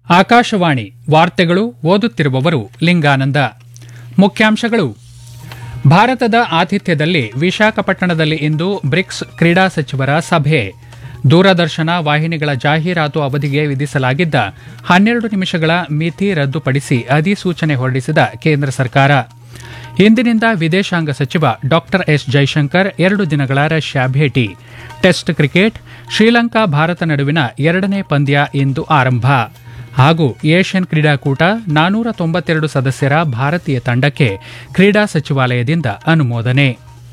ಆಕಾಶವಾಣಿ ವಾರ್ತೆಗಳು ಓದುತ್ತಿರುವವರು ಲಿಂಗಾನಂದ ಮುಖ್ಯಾಂಶಗಳು ಭಾರತದ ಆತಿಥ್ಯದಲ್ಲಿ ವಿಶಾಖಪಟ್ಟಣದಲ್ಲಿ ಇಂದು ಬ್ರಿಕ್ಸ್ ಕ್ರೀಡಾ ಸಚಿವರ ಸಭೆ ದೂರದರ್ಶನ ವಾಹಿನಿಗಳ ಜಾಹೀರಾತು ಅವಧಿಗೆ ವಿಧಿಸಲಾಗಿದ್ದ ಹನ್ನೆರಡು ನಿಮಿಷಗಳ ಮಿತಿ ರದ್ದುಪಡಿಸಿ ಅಧಿಸೂಚನೆ ಹೊರಡಿಸಿದ ಕೇಂದ್ರ ಸರ್ಕಾರ ಇಂದಿನಿಂದ ವಿದೇಶಾಂಗ ಸಚಿವ ಡಾ ಎಸ್ ಜೈಶಂಕರ್ ಎರಡು ದಿನಗಳ ರಷ್ಯಾ ಭೇಟಿ ಟೆಸ್ಟ್ ಕ್ರಿಕೆಟ್ ಶ್ರೀಲಂಕಾ ಭಾರತ ನಡುವಿನ ಎರಡನೇ ಪಂದ್ಯ ಇಂದು ಆರಂಭ ಹಾಗೂ ಏಷ್ಯನ್ ಕ್ರೀಡಾಕೂಟ ನಾನೂರ ತೊಂಬತ್ತೆರಡು ಸದಸ್ಯರ ಭಾರತೀಯ ತಂಡಕ್ಕೆ ಕ್ರೀಡಾ ಸಚಿವಾಲಯದಿಂದ ಅನುಮೋದನೆ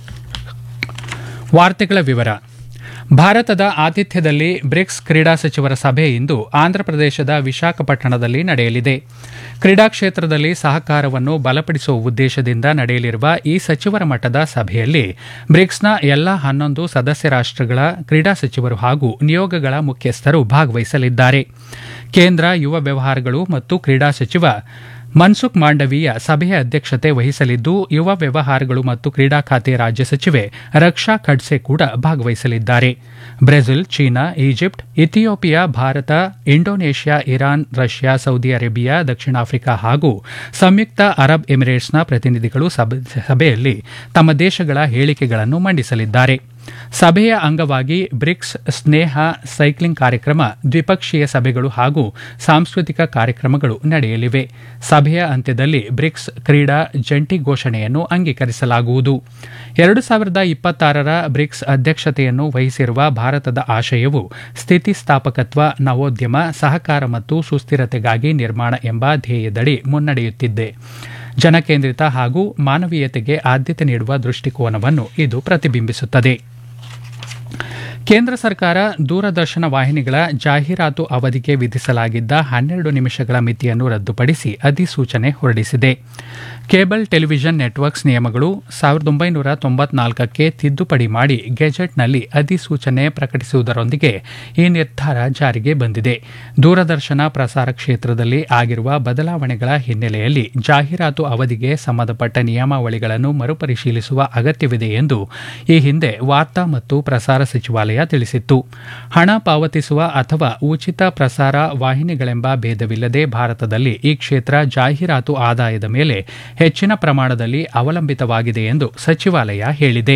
ವಾರ್ತೆಗಳ ವಿವರ ಭಾರತದ ಆತಿಥ್ಯದಲ್ಲಿ ಬ್ರಿಕ್ಸ್ ಕ್ರೀಡಾ ಸಚಿವರ ಸಭೆ ಇಂದು ಆಂಧ್ರಪ್ರದೇಶದ ವಿಶಾಖಪಟ್ಟಣದಲ್ಲಿ ನಡೆಯಲಿದೆ ಕ್ರೀಡಾ ಕ್ಷೇತ್ರದಲ್ಲಿ ಸಹಕಾರವನ್ನು ಬಲಪಡಿಸುವ ಉದ್ದೇಶದಿಂದ ನಡೆಯಲಿರುವ ಈ ಸಚಿವರ ಮಟ್ಟದ ಸಭೆಯಲ್ಲಿ ಬ್ರಿಕ್ಸ್ನ ಎಲ್ಲಾ ಹನ್ನೊಂದು ಸದಸ್ಯ ರಾಷ್ಟಗಳ ಕ್ರೀಡಾ ಸಚಿವರು ಹಾಗೂ ನಿಯೋಗಗಳ ಮುಖ್ಯಸ್ಥರು ಭಾಗವಹಿಸಲಿದ್ದಾರೆ ಕೇಂದ್ರ ಯುವ ವ್ಯವಹಾರಗಳು ಮತ್ತು ಕ್ರೀಡಾ ಸಚಿವ ಮನ್ಸುಖ್ ಮಾಂಡವೀಯ ಸಭೆಯ ಅಧ್ಯಕ್ಷತೆ ವಹಿಸಲಿದ್ದು ಯುವ ವ್ಯವಹಾರಗಳು ಮತ್ತು ಕ್ರೀಡಾ ಖಾತೆ ರಾಜ್ಯ ಸಚಿವೆ ರಕ್ಷಾ ಖಡ್ಸೆ ಕೂಡ ಭಾಗವಹಿಸಲಿದ್ದಾರೆ Brazil China Egypt Ethiopia Bharat Indonesia Iran Russia Saudi Arabia ದಕ್ಷಿಣ ಆಫ್ರಿಕಾ ಹಾಗೂ ಸಂಯುಕ್ತ ಅರಬ್ ಎಮಿರೇಟ್ಸ್ನ ಪ್ರತಿನಿಧಿಗಳು ಸಭೆಯಲ್ಲಿ ತಮ್ಮ ದೇಶಗಳ ಹೇಳಿಕೆಗಳನ್ನು ಮಂಡಿಸಲಿದ್ದಾರೆ ಸಭೆಯ ಅಂಗವಾಗಿ ಬ್ರಿಕ್ಸ್ ಸ್ನೇಹ ಸೈಕ್ಲಿಂಗ್ ಕಾರ್ಯಕ್ರಮ ದ್ವಿಪಕ್ಷೀಯ ಸಭೆಗಳು ಹಾಗೂ ಸಾಂಸ್ಕೃತಿಕ ಕಾರ್ಯಕ್ರಮಗಳು ನಡೆಯಲಿವೆ ಸಭೆಯ ಅಂತ್ಯದಲ್ಲಿ ಬ್ರಿಕ್ಸ್ ಕ್ರೀಡಾ ಜಂಟಿ ಘೋಷಣೆಯನ್ನು ಅಂಗೀಕರಿಸಲಾಗುವುದು ಎರಡು ಸಾವಿರದ ಇಪ್ಪತ್ತಾರರ ಬ್ರಿಕ್ಸ್ ಅಧ್ಯಕ್ಷತೆಯನ್ನು ವಹಿಸಿರುವ ಭಾರತದ ಆಶಯವು ಸ್ಥಿತಿಸ್ಥಾಪಕತ್ವ ನವೋದ್ಯಮ ಸಹಕಾರ ಮತ್ತು ಸುಸ್ಥಿರತೆಗಾಗಿ ನಿರ್ಮಾಣ ಎಂಬ ಧ್ಯೇಯದಡಿ ಮುನ್ನಡೆಯುತ್ತಿದೆ ಜನಕೇಂದ್ರಿತ ಹಾಗೂ ಮಾನವೀಯತೆಗೆ ಆದ್ಯತೆ ನೀಡುವ ದೃಷ್ಟಿಕೋನವನ್ನು ಇದು ಪ್ರತಿಬಿಂಬಿಸುತ್ತದೆ ಕೇಂದ್ರ ಸರ್ಕಾರ ದೂರದರ್ಶನ ವಾಹಿನಿಗಳ ಜಾಹೀರಾತು ಅವಧಿಗೆ ವಿಧಿಸಲಾಗಿದ್ದ ಹನ್ನೆರಡು ನಿಮಿಷಗಳ ಮಿತಿಯನ್ನು ರದ್ದುಪಡಿಸಿ ಅಧಿಸೂಚನೆ ಹೊರಡಿಸಿದೆ ಕೇಬಲ್ ಟೆಲಿವಿಷನ್ ನೆಟ್ವರ್ಕ್ಸ್ ನಿಯಮಗಳು ಸಾವಿರದ ಒಂಬೈನೂರ ತೊಂಬತ್ನಾಲ್ಕಕ್ಕೆ ತಿದ್ದುಪಡಿ ಮಾಡಿ ಗೆಜೆಟ್ನಲ್ಲಿ ಅಧಿಸೂಚನೆ ಪ್ರಕಟಿಸುವುದರೊಂದಿಗೆ ಈ ನಿರ್ಧಾರ ಜಾರಿಗೆ ಬಂದಿದೆ ದೂರದರ್ಶನ ಪ್ರಸಾರ ಕ್ಷೇತ್ರದಲ್ಲಿ ಆಗಿರುವ ಬದಲಾವಣೆಗಳ ಹಿನ್ನೆಲೆಯಲ್ಲಿ ಜಾಹೀರಾತು ಅವಧಿಗೆ ಸಂಬಂಧಪಟ್ಟ ನಿಯಮಾವಳಿಗಳನ್ನು ಮರುಪರಿಶೀಲಿಸುವ ಅಗತ್ಯವಿದೆ ಎಂದು ಈ ಹಿಂದೆ ವಾರ್ತಾ ಮತ್ತು ಪ್ರಸಾರ ಸಚಿವಾಲಯ ತಿಳಿಸಿತ್ತು ಹಣ ಪಾವತಿಸುವ ಅಥವಾ ಉಚಿತ ಪ್ರಸಾರ ವಾಹಿನಿಗಳೆಂಬ ಭೇದವಿಲ್ಲದೆ ಭಾರತದಲ್ಲಿ ಈ ಕ್ಷೇತ್ರ ಜಾಹೀರಾತು ಆದಾಯದ ಮೇಲೆ ಹೆಚ್ಚಿನ ಪ್ರಮಾಣದಲ್ಲಿ ಅವಲಂಬಿತವಾಗಿದೆ ಎಂದು ಸಚಿವಾಲಯ ಹೇಳಿದೆ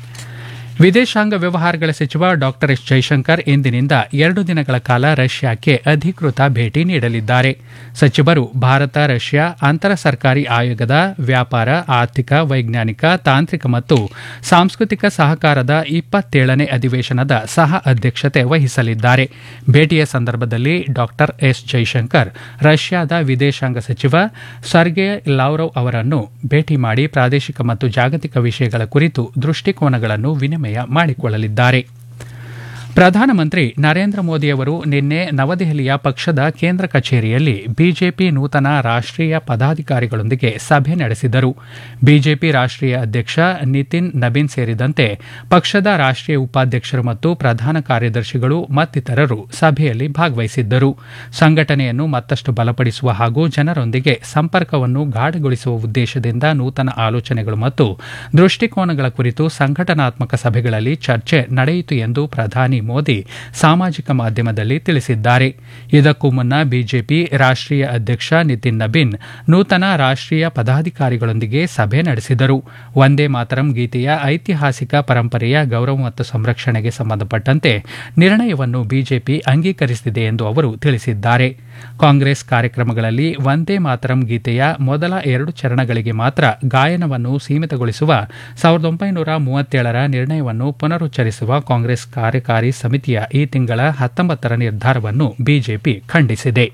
ವಿದೇಶಾಂಗ ವ್ಯವಹಾರಗಳ ಸಚಿವ ಡಾ ಎಸ್ ಜೈಶಂಕರ್ ಇಂದಿನಿಂದ ಎರಡು ದಿನಗಳ ಕಾಲ ರಷ್ಯಾಕ್ಕೆ ಅಧಿಕೃತ ಭೇಟಿ ನೀಡಲಿದ್ದಾರೆ ಸಚಿವರು ಭಾರತ ರಷ್ಯಾ ಅಂತರ ಸರ್ಕಾರಿ ಆಯೋಗದ ವ್ಯಾಪಾರ ಆರ್ಥಿಕ ವೈಜ್ಞಾನಿಕ ತಾಂತ್ರಿಕ ಮತ್ತು ಸಾಂಸ್ಕೃತಿಕ ಸಹಕಾರದ ಇಪ್ಪತ್ತೇಳನೇ ಅಧಿವೇಶನದ ಸಹ ಅಧ್ಯಕ್ಷತೆ ವಹಿಸಲಿದ್ದಾರೆ ಭೇಟಿಯ ಸಂದರ್ಭದಲ್ಲಿ ಡಾ ಎಸ್ ಜೈಶಂಕರ್ ರಷ್ಯಾದ ವಿದೇಶಾಂಗ ಸಚಿವ ಸರ್ಗೆ ಲಾವ್ರವ್ ಅವರನ್ನು ಭೇಟಿ ಮಾಡಿ ಪ್ರಾದೇಶಿಕ ಮತ್ತು ಜಾಗತಿಕ ವಿಷಯಗಳ ಕುರಿತು ದೃಷ್ಟಿಕೋನಗಳನ್ನು ವಿನಿಮಯ ಮಾಡಿಕೊಳ್ಳಲಿದ್ದಾರೆ ಪ್ರಧಾನಮಂತ್ರಿ ನರೇಂದ್ರ ಮೋದಿಯವರು ನಿನ್ನೆ ನವದೆಹಲಿಯ ಪಕ್ಷದ ಕೇಂದ್ರ ಕಚೇರಿಯಲ್ಲಿ ಬಿಜೆಪಿ ನೂತನ ರಾಷ್ಟೀಯ ಪದಾಧಿಕಾರಿಗಳೊಂದಿಗೆ ಸಭೆ ನಡೆಸಿದರು ಬಿಜೆಪಿ ರಾಷ್ಟೀಯ ಅಧ್ಯಕ್ಷ ನಿತಿನ್ ನಬೀನ್ ಸೇರಿದಂತೆ ಪಕ್ಷದ ರಾಷ್ಟೀಯ ಉಪಾಧ್ಯಕ್ಷರು ಮತ್ತು ಪ್ರಧಾನ ಕಾರ್ಯದರ್ಶಿಗಳು ಮತ್ತಿತರರು ಸಭೆಯಲ್ಲಿ ಭಾಗವಹಿಸಿದ್ದರು ಸಂಘಟನೆಯನ್ನು ಮತ್ತಷ್ಟು ಬಲಪಡಿಸುವ ಹಾಗೂ ಜನರೊಂದಿಗೆ ಸಂಪರ್ಕವನ್ನು ಗಾಢಗೊಳಿಸುವ ಉದ್ದೇಶದಿಂದ ನೂತನ ಆಲೋಚನೆಗಳು ಮತ್ತು ದೃಷ್ಟಿಕೋನಗಳ ಕುರಿತು ಸಂಘಟನಾತ್ಮಕ ಸಭೆಗಳಲ್ಲಿ ಚರ್ಚೆ ನಡೆಯಿತು ಎಂದು ಪ್ರಧಾನಿ ಮೋದಿ ಸಾಮಾಜಿಕ ಮಾಧ್ಯಮದಲ್ಲಿ ತಿಳಿಸಿದ್ದಾರೆ ಇದಕ್ಕೂ ಮುನ್ನ ಬಿಜೆಪಿ ರಾಷ್ಟೀಯ ಅಧ್ಯಕ್ಷ ನಿತಿನ್ ನಬೀನ್ ನೂತನ ರಾಷ್ಟೀಯ ಪದಾಧಿಕಾರಿಗಳೊಂದಿಗೆ ಸಭೆ ನಡೆಸಿದರು ಒಂದೇ ಮಾತರಂ ಗೀತೆಯ ಐತಿಹಾಸಿಕ ಪರಂಪರೆಯ ಗೌರವ ಮತ್ತು ಸಂರಕ್ಷಣೆಗೆ ಸಂಬಂಧಪಟ್ಟಂತೆ ನಿರ್ಣಯವನ್ನು ಬಿಜೆಪಿ ಅಂಗೀಕರಿಸಿದೆ ಎಂದು ಅವರು ತಿಳಿಸಿದ್ದಾರೆ ಕಾಂಗ್ರೆಸ್ ಕಾರ್ಯಕ್ರಮಗಳಲ್ಲಿ ವಂದೇ ಮಾತರಂ ಗೀತೆಯ ಮೊದಲ ಎರಡು ಚರಣಗಳಿಗೆ ಮಾತ್ರ ಗಾಯನವನ್ನು ಸೀಮಿತಗೊಳಿಸುವ ಸಾವಿರದ ಒಂಬೈನೂರ ಮೂವತ್ತೇಳರ ನಿರ್ಣಯವನ್ನು ಪುನರುಚ್ಚರಿಸುವ ಕಾಂಗ್ರೆಸ್ ಕಾರ್ಯಕಾರಿ ಸಮಿತಿಯ ಈ ತಿಂಗಳ ಹತ್ತೊಂಬತ್ತರ ನಿರ್ಧಾರವನ್ನು ಬಿಜೆಪಿ ಖಂಡಿಸಿದೆ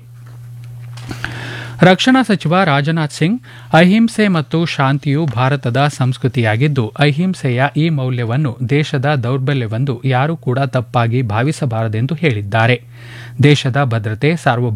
ರಕ್ಷಣಾ ಸಚಿವ ರಾಜನಾಥ್ ಸಿಂಗ್ ಅಹಿಂಸೆ ಮತ್ತು ಶಾಂತಿಯು ಭಾರತದ ಸಂಸ್ಕೃತಿಯಾಗಿದ್ದು ಅಹಿಂಸೆಯ ಈ ಮೌಲ್ಯವನ್ನು ದೇಶದ ದೌರ್ಬಲ್ಯವೆಂದು ಯಾರೂ ಕೂಡ ತಪ್ಪಾಗಿ ಭಾವಿಸಬಾರದೆಂದು ಹೇಳಿದ್ದಾರೆ ದೇಶದ ಭದ್ರತೆ ಸಾರ್ವಭೌಮ